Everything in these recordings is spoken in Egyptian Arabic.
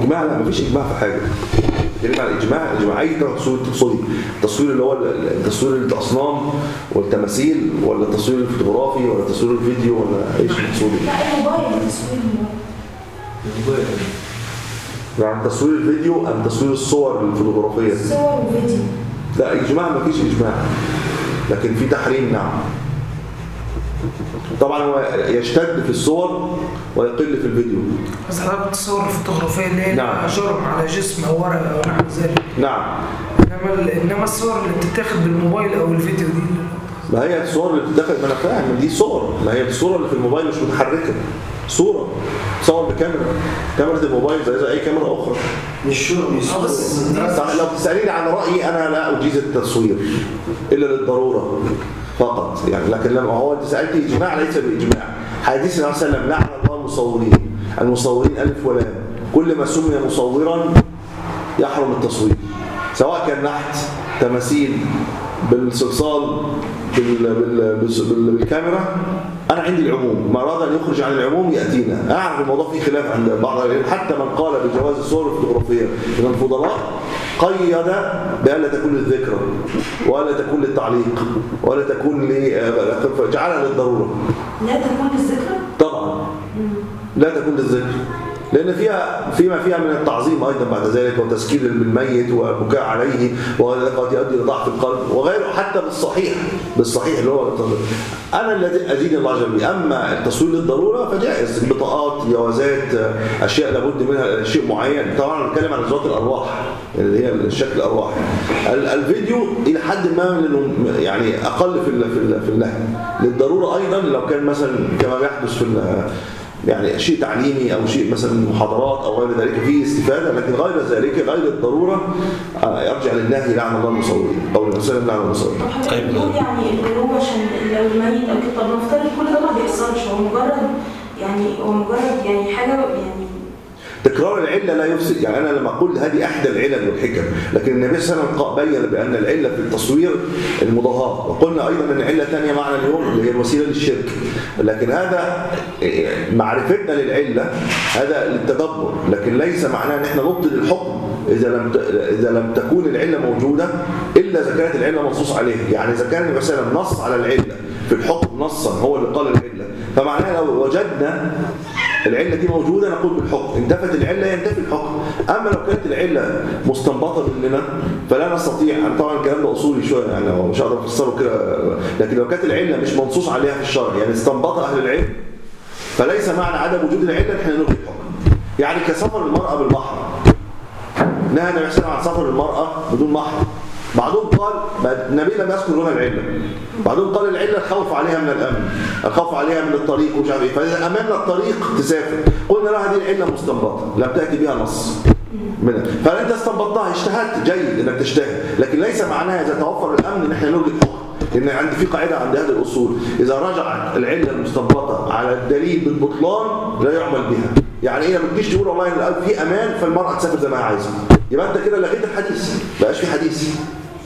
اجماع لا مفيش اجماع في حاجه كلمة على الاجماع الاجماع اي تصوير تصويري التصوير اللي هو التصوير الاصنام والتماثيل ولا التصوير الفوتوغرافي ولا تصوير الفيديو ولا ايش التصوير لا الموبايل تصوير الموبايل يعني تصوير الفيديو ام تصوير الصور الفوتوغرافيه صور وفيديو لا اجماع مفيش اجماع لكن في تحريم نعم طبعا هو يشتد في الصور ويقل في الفيديو بس حضرتك الصور الفوتوغرافية اللي هي نعم. جرم على جسم أو ورقة أو نحو ذلك نعم إنما ال- إنما الصور اللي بتتاخد بالموبايل أو الفيديو دي ما هي الصور اللي بتتاخد ما انا فاهم دي صور ما هي الصوره اللي في الموبايل مش متحركه صوره تصور بكاميرا كاميرا الموبايل زي زي اي كاميرا اخرى مش شو مش آه، بس صح لو تساليني عن رايي انا لا اجيز التصوير الا للضروره فقط يعني لكن لما هو انت سالتي اجماع ليس باجماع حديث النبي صلى الله عليه وسلم لعن الله المصورين المصورين الف ولام كل ما سمي مصورا يحرم التصوير سواء كان نحت تماثيل بالصلصال بال... بال... بال... بال... بالكاميرا انا عندي العموم ما اراد ان يخرج عن العموم ياتينا اعرف الموضوع فيه خلاف عند بعض العلم حتى من قال بجواز الصور الفوتوغرافيه من الفضلاء قيد بألا تكون للذكرى ولا تكون للتعليق ولا تكون ل جعلها للضروره لا تكون الذكرى طبعا لا تكون للذكر لأن فيها فيما فيها من التعظيم أيضا بعد ذلك وتذكير بالميت والبكاء عليه وهذا قد يؤدي لضعف القلب وغيره حتى بالصحيح بالصحيح اللي هو التصوير. أنا الذي أزيد الله جل وعلا. أما التصوير للضرورة فجائز بطاقات جوازات أشياء لابد منها شيء معين طبعا نتكلم عن ذوات الأرواح اللي هي الشكل الأرواحي ال- الفيديو إلى حد ما من يعني أقل في ال- في ال- في النهي للضرورة أيضا لو كان مثلا كما يحدث في ال- يعني شيء تعليمي او شيء مثلا محاضرات او غير ذلك فيه استفاده لكن غير ذلك غير الضروره آه، يرجع للنهي لعن الله المصورين او النبي صلى الله عليه وسلم لعن المصورين طب حضرتك طيب. بتقول يعني اللي هو عشان لو الميت او كده طب نفترض كل ده ما بيحصلش هو مجرد يعني هو مجرد يعني حاجه يعني تكرار العله لا يفسد يعني انا لما اقول هذه احدى العلل والحكم لكن النبي صلى الله عليه وسلم بين بان العله في التصوير المضاهاه وقلنا ايضا ان عله ثانيه معنا اليوم اللي هي الوسيله للشرك لكن هذا إيه، معرفتنا للعله هذا للتدبر لكن ليس معناه ان احنا نبطل الحكم اذا لم ت- اذا لم تكون العله موجوده الا اذا كانت العله منصوص عليها يعني اذا كان النبي صلى الله عليه وسلم نص على العله في الحكم نصا هو اللي قال العله فمعناها لو وجدنا العلة دي موجودة نقول بالحكم انتفت العلة ينتفي الحكم أما لو كانت العلة مستنبطة مننا فلا نستطيع يعني طبعا الكلام ده أصولي شوية يعني هو مش هقدر أفسره كده لكن لو كانت العلة مش منصوص عليها في الشرع يعني استنبطها أهل العلم فليس معنى عدم وجود العلة إن احنا نلغي الحكم يعني كسفر المرأة بالبحر نهى النبي صلى الله عليه وسلم عن سفر المرأة بدون محرم بعضهم قال ما النبي لم يذكر هنا العله بعضهم قال العله الخوف عليها من الامن الخوف عليها من الطريق ومش عارف ايه فاذا امامنا الطريق تسافر قلنا لا هذه العله مستنبطه لم تاتي بها نص منها فانت استنبطتها اجتهدت جيد انك تجتهد لكن ليس معناها اذا توفر الامن ان احنا نلغي الحكم لان عندي في قاعده عند هذه الاصول اذا رجعت العله المستنبطه على الدليل بالبطلان لا يعمل بها يعني ايه لما تجيش تقول والله إن في امان فالمراه تسافر زي ما هي عايزه يبقى انت كده لغيت الحديث ما بقاش في حديث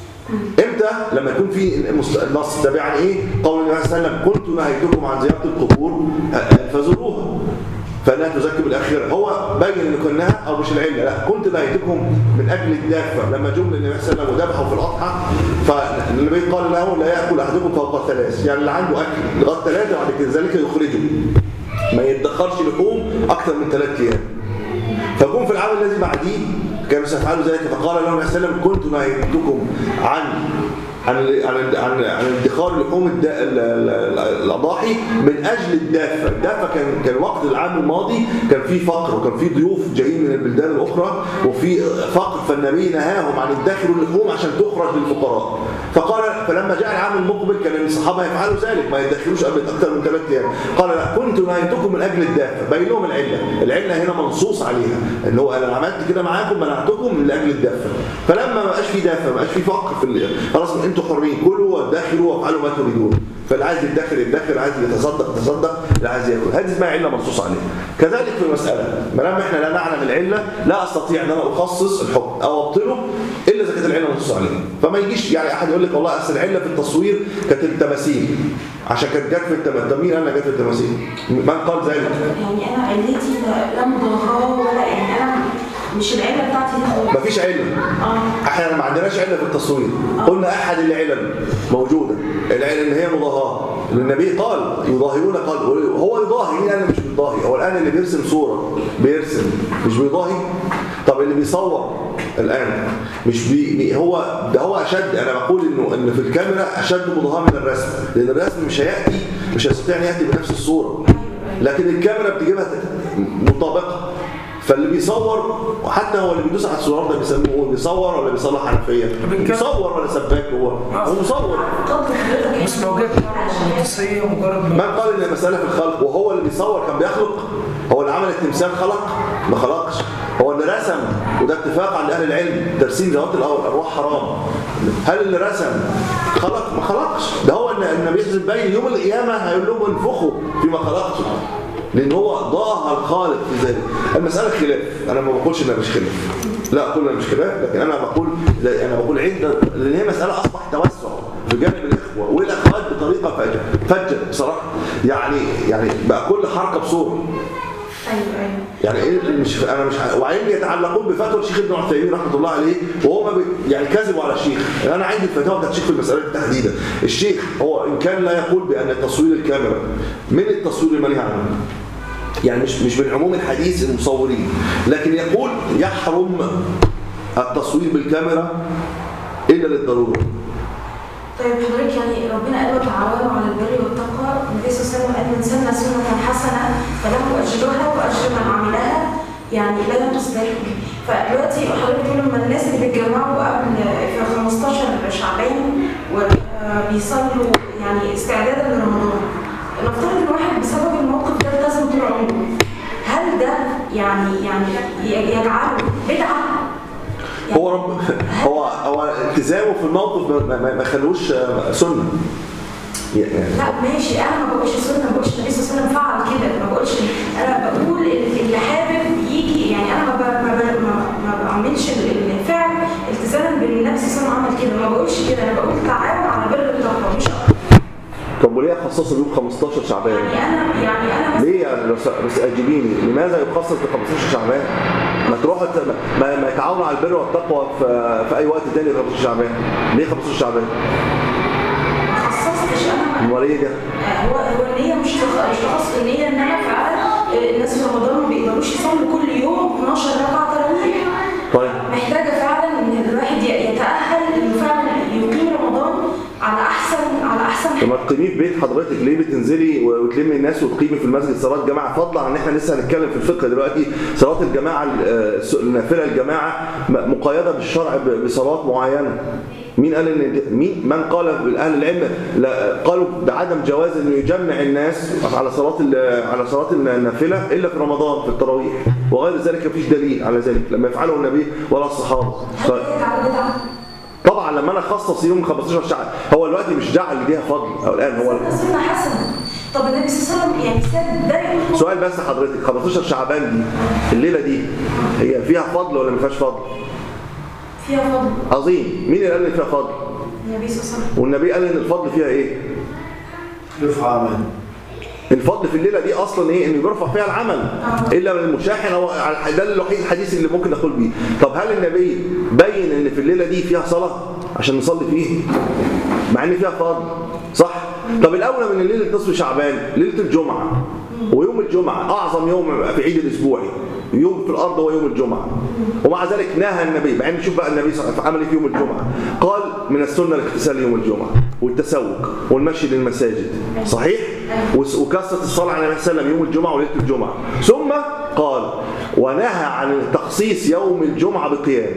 امتى لما يكون في المست- النص ده يعني ايه قول النبي صلى الله عليه وسلم كنت نهيتكم عن زياره القبور أ- فزوروها فلا تزكي بالاخره هو بين ان كناها او مش العله لا كنت نهيتكم من اجل الدافه لما جم للنبي صلى الله عليه وسلم وذبحوا في الاضحى فالنبي قال له لا ياكل احدكم فوق ثلاث يعني اللي عنده اكل لغايه ثلاثه بعد كده ذلك يخرجه ما يدخرش لحوم اكثر من ثلاث ايام فجم في العام الذي بعديه كانوا سيفعلوا ذلك فقال لهم عليه وسلم كنت نهيتكم عن عن عن عن, عن ادخار لحوم الد- ال- ال- ال- الاضاحي من اجل الدافه، الدافه كان كان وقت العام الماضي كان في فقر وكان في ضيوف جايين من البلدان الاخرى وفي فقر فالنبي نهاهم عن الدخل اللحوم عشان تخرج للفقراء. فقال فلما جاء العام المقبل كان الصحابه يفعلوا ذلك ما يدخلوش قبل اكثر من ثلاث ايام. قال لا كنت نهيتكم من اجل الدافه، بين لهم العله، العله هنا منصوص عليها ان هو انا عملت كده معاكم منعتكم من اجل الدافه. فلما ما بقاش في دافه ما بقاش في فقر في ال- خلاص انتوا حرين كلوا وادخروا وافعلوا ما تريدون. فاللي عايز يدخر يدخر عايز يتصدق يتصدق اللي عايز ياكل هذه اسمها عله منصوص عليها كذلك في المساله ما دام احنا لا نعلم العله لا استطيع ان انا اخصص الحكم او ابطله الا اذا كانت العله منصوص عليها فما يجيش يعني احد يقول لك والله اصل العله في التصوير كانت التماثيل عشان كانت جت في التماثيل طب مين قال انها جت في التماثيل من قال ذلك يعني انا علتي لا- لا مضاهاه ولا يعني انا مش العله بتاعتي دي خالص مفيش عله اه احنا ما عندناش عله في التصوير قلنا احد العلل موجوده العلل ان هي مضاهاه النبي قال يضاهئون قال هو يضاهي مين انا مش بيضاهي هو الان اللي بيرسم صوره بيرسم مش بيضاهي طب اللي بيصور الان مش بي بي- هو ده هو اشد انا بقول انه ان في الكاميرا اشد مضاهاه من الرسم لان الرسم مش هياتي مش هيستطيع ان ياتي بنفس الصوره لكن الكاميرا بتجيبها مطابقه فاللي بيصور وحتى هو اللي بيدوس على الزرار ده بيسموه بيصور ولا بيصلح حنفيه بنتكلم- بيصور ولا سباك هو هو مصور قدر حضرتك بس موجات مغناطيسية مجرد من ما قال ان المساله في الخلق وهو اللي بيصور كان بيخلق هو اللي عمل التمثال خلق ما خلقش هو اللي رسم وده اتفاق عند اهل العلم ترسيم ذوات الارواح حرام هل اللي رسم خلق ما خلقش ده هو ان النبي صلى الله عليه وسلم يوم القيامه هيقول لهم انفخوا فيما خلقتم لان هو ضاهى الخالق في ذلك المساله خلاف انا ما بقولش انها مش خلاف لا اقول انها مش خلاف لكن انا بقول زي انا بقول عند لان هي مساله اصبح توسع في جانب الاخوه والاخوات بطريقه فجه فجه بصراحه يعني يعني بقى كل حركه بصوره ايوه ايوه يعني ايه مش انا مش ع- وبعدين يتعلقون بفتوى الشيخ ابن عثيمين رحمه الله عليه وهو ما بي يعني كذبوا على الشيخ يعني انا عندي الفتاوى بتاعت الشيخ في المساله دي تحديدا الشيخ هو ان كان لا يقول بان تصوير الكاميرا من التصوير المنهي عنه يعني مش مش من عموم الحديث المصورين لكن يقول يحرم التصوير بالكاميرا الا للضروره طيب حضرتك يعني ربنا قال وتعاونوا على البر والتقوى النبي صلى الله عليه وسلم قال من سن سنة حسنة فله أجرها وأجر من عملها يعني لا ينقص ذلك فدلوقتي حضرتك بتقول لما الناس اللي بيتجمعوا قبل في 15 شعبان وبيصلوا يعني استعدادا لرمضان نفترض ان واحد بسبب الموقف ده التزم طول عمره هل ده يعني يعني يجعله بدعة؟ يعني هو رب هو هو التزامه في الموقف ما- ما ما خلوش آه، سنه يعني لا ماشي انا ما بقولش سنه ما بقولش النبي صلى الله عليه وسلم فعل كده ما بقولش انا بقول ال- اللي حابب يجي يعني انا ما ب- ما ب- ما- ما بعملش ال- الفعل التزاما بالنبي صلى الله عليه وسلم عمل كده ما بقولش كده انا بقول تعاون على بر التقوى مش أكتر. طب وليه خصصوا يوم 15 شعبان؟ يعني انا يعني انا مثلا ليه يا رس- بس اجيبيني لماذا يخصص ب 15 شعبان؟ ما تروحوا ت- ما, ما يتعاونوا على البر والتقوى في, في اي وقت تاني ب 15 شعبان ليه 15 شعبان؟ ما خصصتش انا امال ايه ده؟ هو هو النية مش تخ- مش تخصص النية ان انا فعلا آه، الناس في رمضان ما بيقدروش يصلوا كل يوم 12 ركعة تراويح طيب محتاجة فعلا ان الواحد ي- يتأهل انه فعلا يقيم رمضان على احسن على احسن لما تقيمي في بيت حضرتك ليه بتنزلي وتلمي الناس وتقيمي في المسجد صلاه جماعه فضلا عن ان احنا لسه هنتكلم في الفقه دلوقتي صلاه الجماعه ال- النافله الجماعه م- مقيده بالشرع ب- بصلاه معينه مين قال ان دي- مين من قال من اهل العلم لا قالوا بعدم جواز انه يجمع الناس على صلاه ال- على صلاه النافله الا في رمضان في التراويح وغير ذلك مفيش دليل على ذلك لما يفعله النبي ولا الصحابه هل هي على بدعة؟ طبعا لما انا اخصص يوم 15 شعب هو دلوقتي مش جعل ليها فضل او الان هو سنة سنة حسنة طب النبي صلى الله عليه وسلم يعني ساب ده يقول سؤال بس حضرتك 15 شعبان دي الليله دي هي فيها فضل ولا ما فيهاش فضل فيها فضل عظيم مين اللي قال ان فيها فضل النبي صلى الله عليه وسلم والنبي قال ان الفضل فيها ايه يرفع عمل الفضل في الليله دي اصلا ايه انه بيرفع فيها العمل الا من المشاحن او على- ده الوحيد الحديث اللي ممكن نقول بيه طب هل النبي بين ان في الليله دي فيها صلاه عشان نصلي فيه مع ان فيها فضل صح طب الاولى من ليله نصف شعبان ليله الجمعه ويوم الجمعه اعظم يوم في عيد الاسبوعي يوم في الارض هو يوم الجمعه ومع ذلك نهى النبي مع ان نشوف بقى النبي صلى الله عليه وسلم عمل ايه في يوم الجمعه قال من السنه الاغتسال يوم الجمعه والتسوق والمشي للمساجد صحيح وس- وكثره الصلاه على النبي صلى الله عليه وسلم يوم الجمعه وليله الجمعه ثم قال ونهى عن تخصيص يوم الجمعه بقيام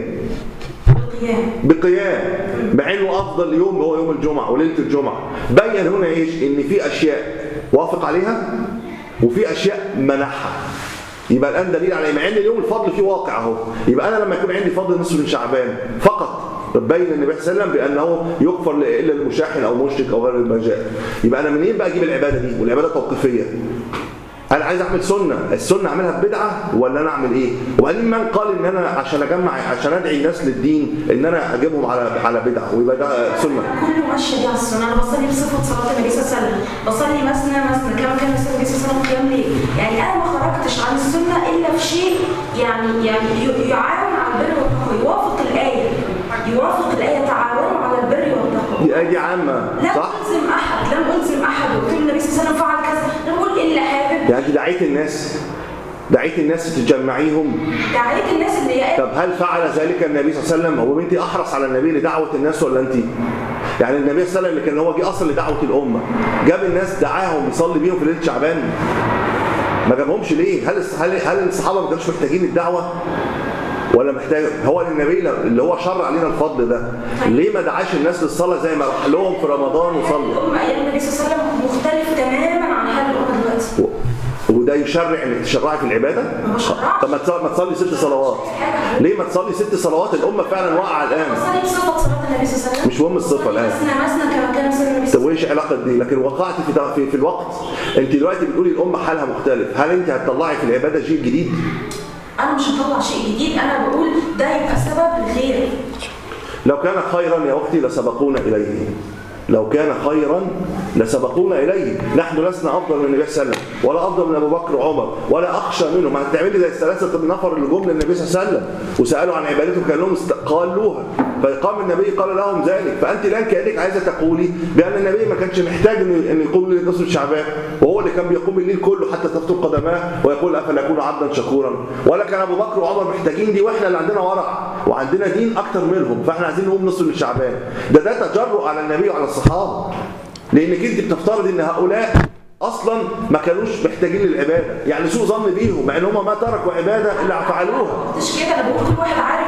القيام بقيام مع انه افضل يوم هو يوم الجمعه وليله الجمعه بين هنا ايش ان في اشياء وافق عليها وفي اشياء منعها يبقى الان دليل على إيه؟ مع ان اليوم الفضل فيه واقع اهو يبقى انا لما يكون عندي فضل نصف من شعبان فقط بين النبي صلى الله عليه وسلم بانه يغفر الا للمشاحن او مشرك او غير ما جاء يبقى انا منين بقى اجيب العباده دي والعباده توقيفيه انا عايز اعمل سنه السنه اعملها بدعه ولا انا اعمل ايه وبعدين من قال ان انا عشان اجمع عشان ادعي الناس للدين ان انا اجيبهم على على بدعه ويبقى ده سنه كله ماشي دي على السنه انا بصلي بصفه صلاه النبي صلى الله عليه وسلم بصلي مثنى مثنى كما كان يصلي النبي صلى الله عليه وسلم قيام ليل يعني انا ما خرجتش عن السنه الا في شيء يعني يعني يعني ي- يعاون على البر والتقوى يوافق الآية يوافق الآية تعاونوا على البر والتقوى دي آية دي عامة لم صح؟ ألزم أحد لم ألزم أحد وقلت النبي صلى الله عليه وسلم فعل كذا لم أقول إلا حابب يعني انت دعيت الناس دعيت الناس تجمعيهم دعيت الناس اللي هي طب هل فعل ذلك النبي صلى الله عليه وسلم هو انت احرص على النبي لدعوه الناس ولا انت يعني النبي صلى الله عليه وسلم اللي كان هو جه اصلا لدعوه الامه جاب الناس دعاهم يصلي بيهم في ليله شعبان ما جابهمش ليه هل هل هل الصحابه ما كانوش محتاجين الدعوه ولا محتاج هو النبي اللي هو شرع علينا الفضل ده ليه ما دعاش الناس للصلاه زي ما راح لهم في رمضان حال وصلوا الأمة أيام النبي صلى الله عليه وسلم مختلف تماما عن حال الأمة دلوقتي و- وده يشرع انك تشرعي في العباده ما بشرعش. طب ما تصلي, ما تصلي ست صلوات ليه ما تصلي ست صلوات الامه فعلا واقعه الان وصلي بصفة صلاة النبي صلى الله عليه وسلم مش مهم الصفة الآن. مثنى مثنى كما كان يصلي النبي طب صلى الله عليه وايش علاقه دي لكن وقعت في في, في الوقت انت دلوقتي بتقولي الامه حالها مختلف هل انت هتطلعي في العباده جيل جديد وسلم أنا مش هطلع شيء جديد أنا بقول ده يبقى سبب الخير لو كان خيرا يا اختي لسبقونا اليه لو كان خيرا لسبقونا اليه نحن لسنا افضل من النبي صلى الله عليه وسلم ولا افضل من ابو بكر وعمر ولا اخشى منهم هتعملي زي الثلاثه النفر اللي جم للنبي صلى الله عليه وسلم وسالوا عن عبادتهم كان لهم است- قالوها فقام النبي قال لهم ذلك فانت الان كانك عايزه تقولي بان النبي ما كانش محتاج انه انه يقوم ليله نصف شعبان وهو اللي كان بيقوم الليل كله حتى تفتر قدماه ويقول افلا اكون عبدا شكورا ولا كان ابو بكر وعمر محتاجين دي واحنا اللي عندنا ورع وعندنا دين اكتر منهم فاحنا عايزين نقوم نصف من شعبان ده ده تجرؤ على النبي وعلى الصحابه لانك انت بتفترض ان هؤلاء اصلا ما كانوش محتاجين للعباده يعني سوء ظن بيهم مع ان هم ما تركوا عباده الا فعلوها ما قلتش كده أنا بقول كل واحد عارف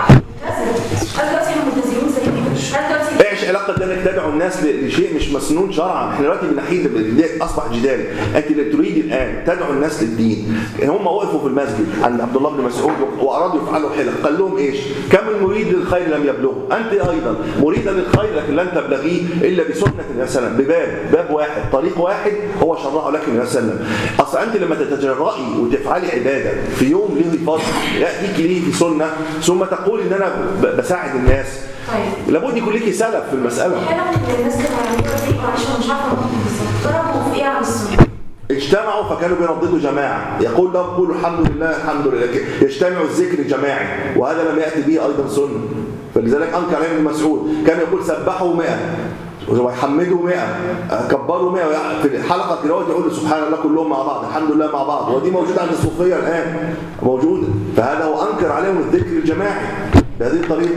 ملتزم هل دلوقتي احنا ملتزمين زيهم هل دلوقتي ايش علاقه ده انك تدعو الناس ل- لشيء مش مسنون شرعا احنا دلوقتي بنحيد ده اصبح جدال انت اللي تريد الان تدعو الناس للدين هم وقفوا في المسجد عند عبد الله بن مسعود وارادوا يفعلوا حلق قال لهم ايش كم المريد للخير لم يبلغه انت ايضا مريدا للخير لكن لن تبلغيه الا بسنه النبي صلى الله عليه وسلم بباب باب واحد طريق واحد هو شرعه لك النبي صلى الله عليه وسلم اصل انت لما تتجرئي وتفعلي عباده في يوم له فضل ياتيك ليه في سنه ثم تقول ان انا ب- بساعد الناس طيب لابد يكون ليكي سلف في المساله احيانا الناس كانوا يعملوها دي معلش انا مش عارفه الموقف بالظبط ضربوا في ايه على السنه اجتمعوا فكانوا بيرددوا جماعة يقول لهم قولوا الحمد لله الحمد لله يجتمعوا الذكر الجماعي وهذا لم يأتي به أيضا سنة فلذلك أنكر عليه ابن مسعود كان يقول سبحوا 100 ويحمدوا 100 كبروا 100 في الحلقة دلوقتي يقول سبحان الله كلهم مع بعض الحمد لله مع بعض ودي موجودة عند الصوفية الآن موجودة فهذا هو أنكر عليهم الذكر الجماعي بهذه الطريقة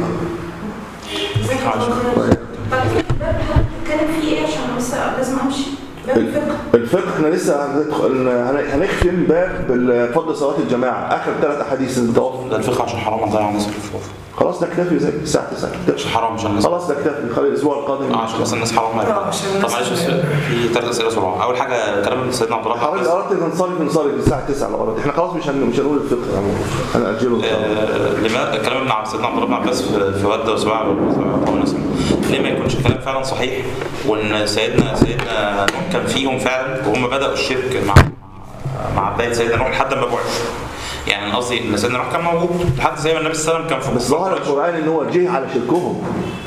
ازيك يا دكتور؟ بعد كده الباب اللي حضرتك بتتكلم فيه ايه عشان بس لازم امشي باب الفقه الفقه احنا لسه هندخل هن- هنختم باب بفضل صلاة الجماعة آخر ثلاث أحاديث المتوفر ده الفقه عشان حرام نضيع الناس في الفقه خلاص نكتفي زي الساعة 9 مش نكتفي حرام عشان الناس خلاص نكتفي خلي الأسبوع القادم اه عشان بس الناس حرام ما آه، يفعل. عشان طب الناس معلش بس في ثلاث اسئله بسرعه اول حاجه كلام سيدنا عبد الله بن حضرتك عباس أردت ننصرف ننصرف الساعة 9 لو أردت احنا خلاص مش هن... مش هنقول الفقه يعني هنأجله إن شاء الله آه، لماذا كلام ابن عبد سيدنا عبد الله بن عباس في في ود وسباع قوم الناس ليه ما يكونش الكلام فعلا صحيح وان سيدنا سيدنا نوح كان فيهم فعلا وهم بداوا الشرك مع مع بدايه سيدنا نوح لحد ما بعث يعني أنا قصدي ان سيدنا نوح كان موجود لحد زي ما النبي صلى الله عليه وسلم كان في بس ظهر القرآن إن هو جه على شركهم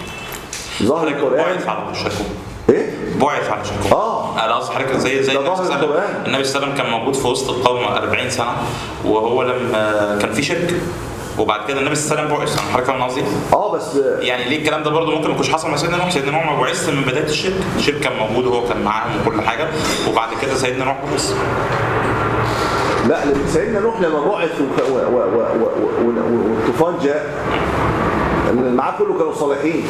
ظهر القرآن بعث على شركهم إيه؟ بعث على شركهم آه. انا قصدي حضرتك زي زي ده النبي ظاهر صلى الله عليه وسلم القرآن. النبي صلى الله عليه وسلم كان موجود في وسط القوم 40 سنه وهو لما كان في شرك وبعد كده النبي صلى الله عليه وسلم بعث انا حضرتك فاهم قصدي؟ آه بس يعني ليه الكلام ده برضه ممكن ما يكونش حصل مع سيدنا نوح سيدنا نوح ما بعث من بدايه الشرك الشرك كان موجود وهو كان معاهم وكل حاجه وبعد كده سيدنا نوح بعث لا لما سيدنا نوح لما بعث وخ- و- و- و- و- و- والطوفان جاء اللي معاه كله كانوا صالحين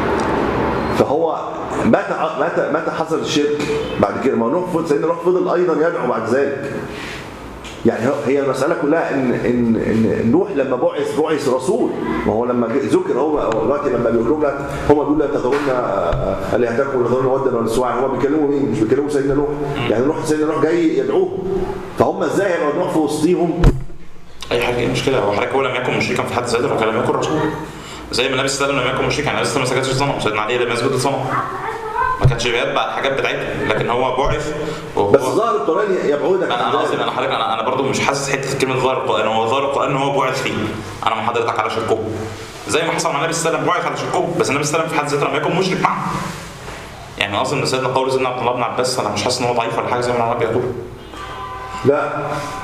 فهو متى متى متى حصل الشرك بعد كده ما نوح فضل سيدنا نوح فضل ايضا يدعو بعد ذلك يعني هو- هي المسألة كلها إن إن إن نوح لما بعث بعث رسول ما هو لما جه- ذكر هو هو دلوقتي لما بيقول لهم لا هم بيقولوا لا تذرون آلهتكم ولا تذرون ودا ولا سواعا هو بيكلموا مين؟ مش بيكلموا سيدنا نوح يعني نوح سيدنا نوح جاي يدعوهم فهم ازاي هيبقى نوح في وسطيهم اي حاجه ايه المشكله هو حضرتك هو لم يكن مشركا في حد ذاته لكن لم يكن رسول زي ما النبي صلى الله عليه وسلم لم يكن مشركا يعني النبي صلى الله عليه وسلم ما سجدش صنم سيدنا علي لم يسجد لصنم ما كانش بيتبع الحاجات بتاعتهم لكن هو بعث وهو بس ظاهر القرآن يبعدك انا عن انا قصدي ذلك. انا حضرتك انا انا برضو مش حاسس حته كلمه ظاهر القران هو ظاهر القران ان هو بعث فيه انا مع حضرتك على شركهم زي ما حصل مع النبي صلى الله عليه وسلم بعث على شركهم بس النبي صلى الله عليه وسلم في حد ذاته لم يكن مشرك معه يعني قصدي ان سيدنا قول سيدنا عبد الله بن عباس انا مش حاسس ان هو ضعيف ولا حاجه زي ما العرب بيقولوا لا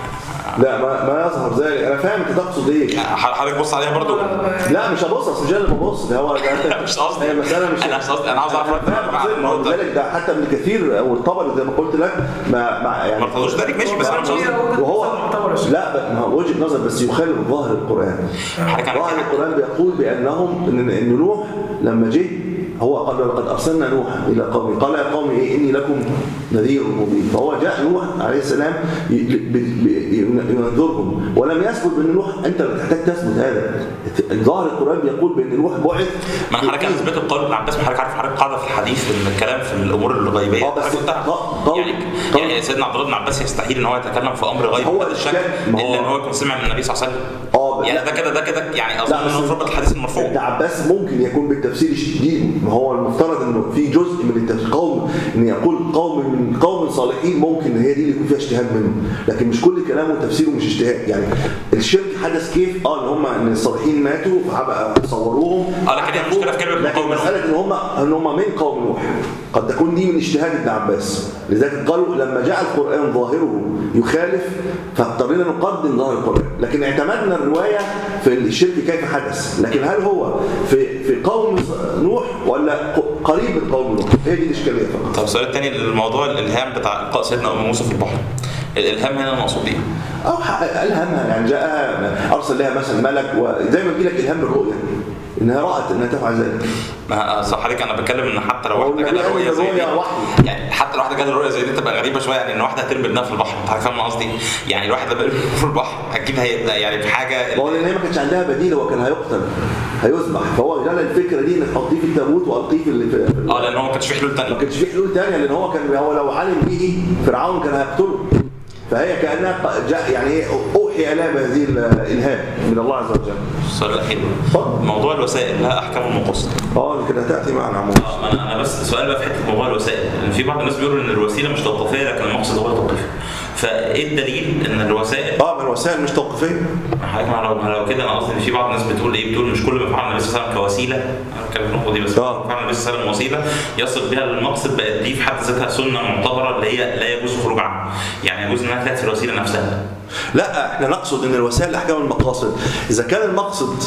لا ما, ما يظهر ذلك انا فاهم انت تقصد ايه حضرتك بص عليها برضو لا مش هبص اصل مش أنا اللي ببص ده هو ده مش قصدي. هي مساله مش أنا مش قصدي، أنا عاوز أعرف رأيك فاهم مع قصدي؟ ما هو الموضوع ده. لذلك ده حتى ابن كثير او الطبري زي ما قلت لك ما, ما يعني ما ارتضوش ذلك ماشي بس انا مش قصدي وهو لا ب- ما هو وجهه نظر بس يخالف ظاهر القران حضرتك عندك ظاهر حق. القران بيقول بانهم ان ان نوح لما جه هو قال لقد ارسلنا نوحا الى قومه قال يا قوم ايه اني لكم نذير مبين فهو جاء نوح عليه السلام ي- ب- ب- ينذرهم ولم يثبت بان نوح انت اللي تحتاج تثبت هذا ظاهر القران بيقول بان نوح بعث ما انا حضرتك اثبت القول ابن عباس ما حضرتك عارف حضرتك قاعده في الحديث ان الكلام في الامور الغيبيه آه، بس حضرتك قلتها. ق- قول- يعني قول. يعني سيدنا عبد الله بن عباس يستحيل ان هو يتكلم في امر غيبي هو بهذا الشكل الشك- ما هو- الا ان هو يكون سمع من النبي صلى الله عليه وسلم اه بس- يعني ده كده ده كده يعني اظن لا بس انه في ربط الحديث المرفوع ابن عباس ممكن يكون بالتفسير الشديد ما هو المفترض انه في جزء من التفسير قوم ان يقول قوم من قوم صالحين ممكن هي دي اللي يكون فيها اجتهاد منه لكن مش كل كلامه وتفسيره مش اجتهاد يعني الشرك حدث كيف اه ان هم ان الصالحين ماتوا فبقى صوروهم اه لكن هي المشكله في كلمه من لكن قوم نوح مساله ان هم ان هم من قوم نوح قد تكون دي من اجتهاد ابن عباس لذلك قالوا لما جاء القران ظاهره يخالف فاضطرينا نقدم ظاهر القران لكن اعتمدنا الروايه في الشرك كيف حدث لكن هل هو في في قوم نوح ولا ق- قريب من قوم نوح هي دي الاشكاليه فقط طب السؤال الثاني الموضوع الالهام بتاع القاء سيدنا ام موسى في البحر الالهام هنا المقصود ايه؟ او ح- الهمها يعني جاءها ارسل لها مثلا ملك وزي ما يجي لك الهام بالرؤيه انها رات انها تفعل ذلك ما صح حضرتك انا بتكلم ان حتى لو هو واحده النبي جالها قال رؤيه إن زي دي الرؤيا وحي. يعني حتى لو واحده جالها رؤيه زي دي تبقى غريبه شويه يعني ان واحده هترمي ابنها في البحر انت فاهم قصدي؟ يعني الواحد لما يرمي في البحر اكيد هيبقى يعني في حاجه ما هو لان هي ما كانش عندها بديل هو كان هيقتل هيذبح فهو جال الفكره دي انك تحطيه في التابوت والقيه في ال- في في- اه لان هو ما كانش في حلول ما ثانيه كانش في حلول تانية لان هو كان هو لو علم به فرعون كان هيقتله فهي كانها ق- جاء يعني ايه اوحي لها بهذه الالهام من الله عز وجل السؤال الاخير اتفضل. موضوع الوسائل لها احكام المقصد اه كده تاتي معنا عمود اه ما انا انا بس السؤال بقى في حته موضوع الوسائل لان في بعض الناس بيقولوا ان الوسيله مش توقيفيه لكن المقصد هو التوقيفي فايه الدليل ان الوسائل اه ما الوسائل مش توقيفيه حضرتك ما لو ما لو كده انا قصدي ان في بعض الناس بتقول ايه بتقول مش كل ما فعل النبي صلى الله عليه وسلم كوسيله انا بتكلم في النقطه دي بس آه. فعل النبي صلى الله عليه وسلم وسيله يصل بها للمقصد بقت دي في حد ذاتها سنه معتبره اللي هي لا يجوز الخروج عنها يعني يجوز انها تاتي الوسيله نفسها لا احنا نقصد ان الوسائل احكام المقاصد اذا كان المقصد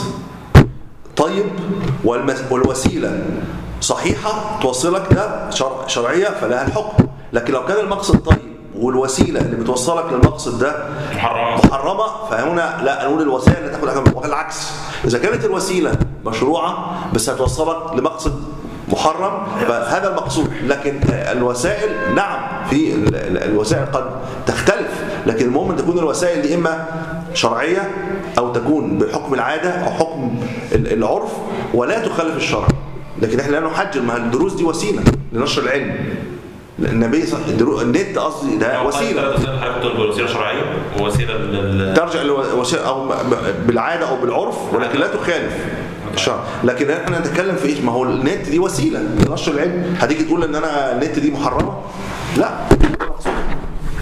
طيب والمس- والوسيله صحيحه توصلك ده شرع شرعيه فلها الحكم لكن لو كان المقصد طيب والوسيله اللي بتوصلك للمقصد ده محرمه محرمه فهنا لا نقول الوسائل لا تاخد احكام والعكس اذا كانت الوسيله مشروعه بس هتوصلك لمقصد محرم فهذا المقصود لكن الوسائل نعم في ال- ال- الوسائل قد تختلف لكن المهم ان تكون الوسائل دي اما شرعيه او تكون بحكم العاده او حكم ال- العرف ولا تخالف الشرع لكن احنا لا نحجر ما الدروس دي وسيله لنشر العلم النبي صلى الدرو- النت قصدي ده وسيله ثلاث وسائل حضرتك بتقول وسيله شرعيه ووسيله لل ترجع لوسيله او ب- بالعاده او بالعرف ولكن لا تخالف الشرع لكن احنا نتكلم في ايش ما هو النت دي وسيله لنشر العلم هتيجي تقول ان انا النت دي محرمه لا